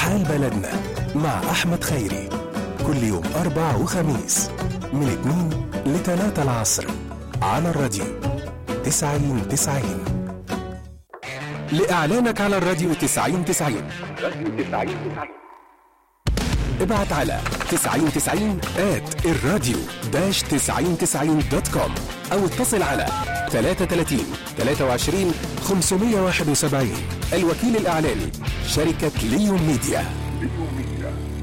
حال بلدنا مع أحمد خيري كل يوم أربع وخميس من 2 ل 3 العصر على الراديو 90 90 لإعلانك على الراديو 90 90 ابعت على 9090 at الراديو داش 9090 دوت كوم أو اتصل على 33 23 571 الوكيل الإعلاني شركة ليون ميديا